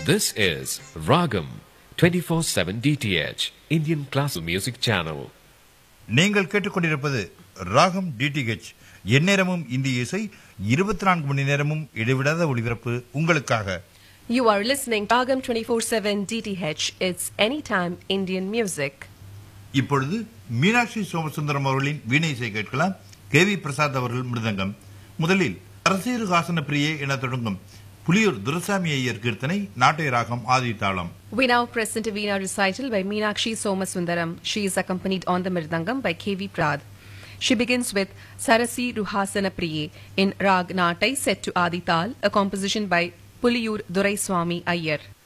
This is Ragam 24/7 DTH Indian Classical Music Channel. நீங்கள் கேட்டுக்கொண்டிருப்பது ராகம் டிடிஹெச் எந்நேரமும் இந்திய இசை இருபத்தி நான்கு மணி நேரமும் இடைவிடாத ஒளிபரப்பு உங்களுக்காக You are listening Ragam 24/7 DTH. It's anytime Indian music. இப்பொழுது மீனாட்சி சோமசுந்தரம் அவர்களின் வீணை இசை கேட்கலாம் கே வி பிரசாத் அவர்கள் மிருதங்கம் முதலில் அரசேரு ஹாசன பிரியே என தொடங்கும் புலியூர் துரசாமி ஐயர் கீர்த்தனை நாட்டிய ராகம் ஆதி தாளம் We now present a Veena recital by Meenakshi Somasundaram. She is accompanied on the Mirdangam by K.V. Prad. She begins with Sarasi Ruhasana Priye in Rag Natai set to Adi Tal, a composition by Puliyur Duraiswami Iyer.